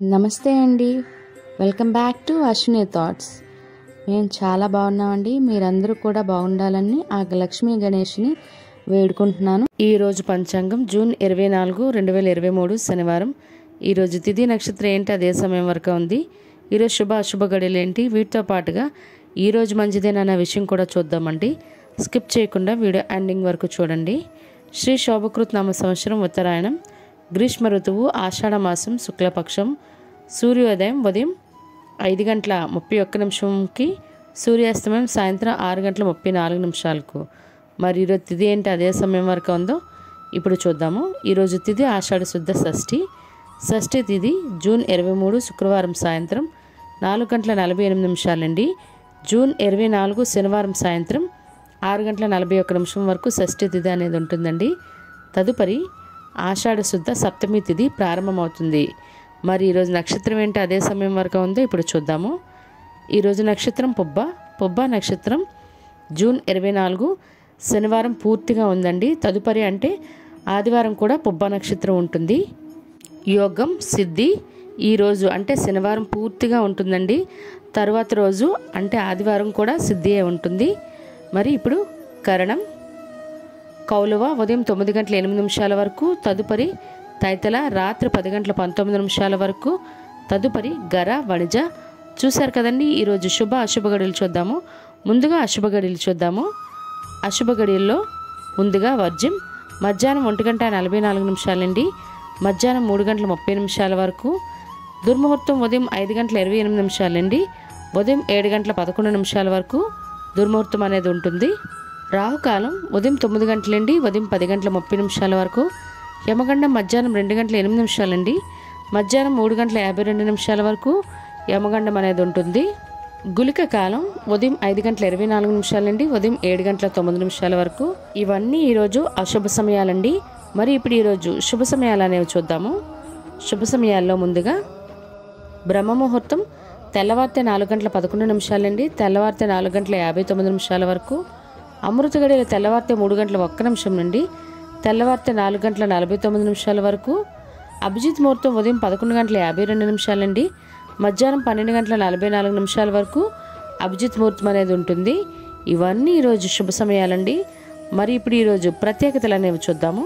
నమస్తే అండి welcome back to Ashwini thoughts మేము చాలా బాగున్నామండి మీరందరూ కూడా బాగుండాలని ఆ లక్ష్మీ గణేష్ని వేడుకుంటున్నాను ఈరోజు పంచాంగం జూన్ ఇరవై నాలుగు రెండు వేల ఇరవై మూడు శనివారం ఈరోజు తిథి నక్షత్రం ఏంటి అదే సమయం వరకు ఉంది ఈరోజు శుభ అశుభ గడియలు ఏంటి వీటితో పాటుగా ఈరోజు మంచిదేనన్న విషయం కూడా చూద్దామండి స్కిప్ చేయకుండా వీడియో ఎండింగ్ వరకు చూడండి శ్రీ శోభకృత్ నామ సంవత్సరం ఉత్తరాయణం గ్రీష్మ ఋతువు ఆషాఢ మాసం శుక్లపక్షం సూర్యోదయం ఉదయం ఐదు గంటల ముప్పై ఒక్క నిమిషంకి సూర్యాస్తమయం సాయంత్రం ఆరు గంటల ముప్పై నాలుగు నిమిషాలకు మరి ఈరోజు తిథి ఏంటి అదే సమయం వరకు ఉందో ఇప్పుడు చూద్దాము ఈరోజు తిథి ఆషాఢ శుద్ధ షష్ఠి షష్ఠి తిథి జూన్ ఇరవై మూడు శుక్రవారం సాయంత్రం నాలుగు గంటల నలభై ఎనిమిది నిమిషాలండి జూన్ ఇరవై నాలుగు శనివారం సాయంత్రం ఆరు గంటల నలభై ఒక్క నిమిషం వరకు షష్ఠి తిథి అనేది ఉంటుందండి తదుపరి ఆషాఢ శుద్ధ సప్తమి తిథి ప్రారంభమవుతుంది మరి ఈరోజు నక్షత్రం ఏంటి అదే సమయం వరకు ఉందో ఇప్పుడు చూద్దాము ఈరోజు నక్షత్రం పుబ్బ పుబ్బ నక్షత్రం జూన్ ఇరవై నాలుగు శనివారం పూర్తిగా ఉందండి తదుపరి అంటే ఆదివారం కూడా పుబ్బ నక్షత్రం ఉంటుంది యోగం సిద్ధి ఈరోజు అంటే శనివారం పూర్తిగా ఉంటుందండి తర్వాత రోజు అంటే ఆదివారం కూడా సిద్ధియే ఉంటుంది మరి ఇప్పుడు కరణం కౌలువ ఉదయం తొమ్మిది గంటల ఎనిమిది నిమిషాల వరకు తదుపరి తైతల రాత్రి పది గంటల పంతొమ్మిది నిమిషాల వరకు తదుపరి గర వణిజ చూశారు కదండి ఈరోజు శుభ అశుభ గడియలు చూద్దాము ముందుగా అశుభ గడియలు చూద్దాము అశుభ గడియల్లో ముందుగా వర్జ్యం మధ్యాహ్నం ఒంటి గంట నలభై నాలుగు నిమిషాలండి మధ్యాహ్నం మూడు గంటల ముప్పై నిమిషాల వరకు దుర్ముహూర్తం ఉదయం ఐదు గంటల ఇరవై ఎనిమిది నిమిషాలండి ఉదయం ఏడు గంటల పదకొండు నిమిషాల వరకు దుర్ముహూర్తం అనేది ఉంటుంది రాహుకాలం ఉదయం తొమ్మిది గంటలండి ఉదయం పది గంటల ముప్పై నిమిషాల వరకు యమగండం మధ్యాహ్నం రెండు గంటల ఎనిమిది నిమిషాలండి మధ్యాహ్నం మూడు గంటల యాభై రెండు నిమిషాల వరకు యమగండం అనేది ఉంటుంది గులిక కాలం ఉదయం ఐదు గంటల ఇరవై నాలుగు నిమిషాలండి ఉదయం ఏడు గంటల తొమ్మిది నిమిషాల వరకు ఇవన్నీ ఈరోజు అశుభ సమయాలండి మరి ఇప్పుడు ఈరోజు శుభ సమయాలు అనేవి చూద్దాము శుభ సమయాల్లో ముందుగా బ్రహ్మముహూర్తం తెల్లవారితే నాలుగు గంటల పదకొండు నిమిషాలండి తెల్లవారితే నాలుగు గంటల యాభై తొమ్మిది నిమిషాల వరకు అమృత గడియలు తెల్లవారితే మూడు గంటల ఒక్క నిమిషం నుండి తెల్లవారితే నాలుగు గంటల నలభై తొమ్మిది నిమిషాల వరకు అభిజిత్ ముహూర్తం ఉదయం పదకొండు గంటల యాభై రెండు నిమిషాలండి మధ్యాహ్నం పన్నెండు గంటల నలభై నాలుగు నిమిషాల వరకు అభిజిత్ ముహూర్తం అనేది ఉంటుంది ఇవన్నీ ఈరోజు శుభ సమయాలండి మరి ఇప్పుడు ఈరోజు ప్రత్యేకతలు అనేవి చూద్దాము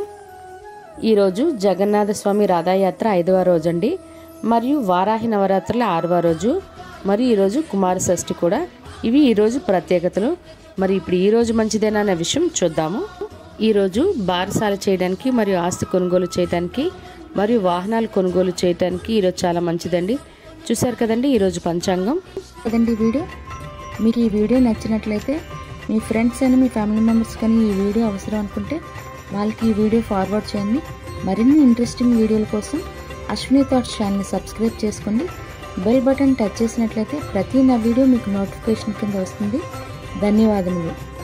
ఈరోజు జగన్నాథ స్వామి రాధాయాత్ర ఐదవ రోజు అండి మరియు వారాహి నవరాత్రుల ఆరవ రోజు మరి ఈరోజు కుమార షష్ఠి కూడా ఇవి ఈరోజు ప్రత్యేకతలు మరి ఇప్పుడు ఈ రోజు మంచిదేనా అనే విషయం చూద్దాము ఈరోజు బారసాల చేయడానికి మరియు ఆస్తి కొనుగోలు చేయడానికి మరియు వాహనాలు కొనుగోలు చేయడానికి ఈరోజు చాలా మంచిదండి చూశారు కదండి ఈరోజు పంచాంగం కదండి ఈ వీడియో మీకు ఈ వీడియో నచ్చినట్లయితే మీ ఫ్రెండ్స్ అని మీ ఫ్యామిలీ మెంబర్స్ కానీ ఈ వీడియో అవసరం అనుకుంటే వాళ్ళకి ఈ వీడియో ఫార్వర్డ్ చేయండి మరిన్ని ఇంట్రెస్టింగ్ వీడియోల కోసం అశ్విని థాట్స్ ఛానల్ని సబ్స్క్రైబ్ చేసుకోండి బెల్ బటన్ టచ్ చేసినట్లయితే ప్రతి నా వీడియో మీకు నోటిఫికేషన్ కింద వస్తుంది ధన్యవాదములు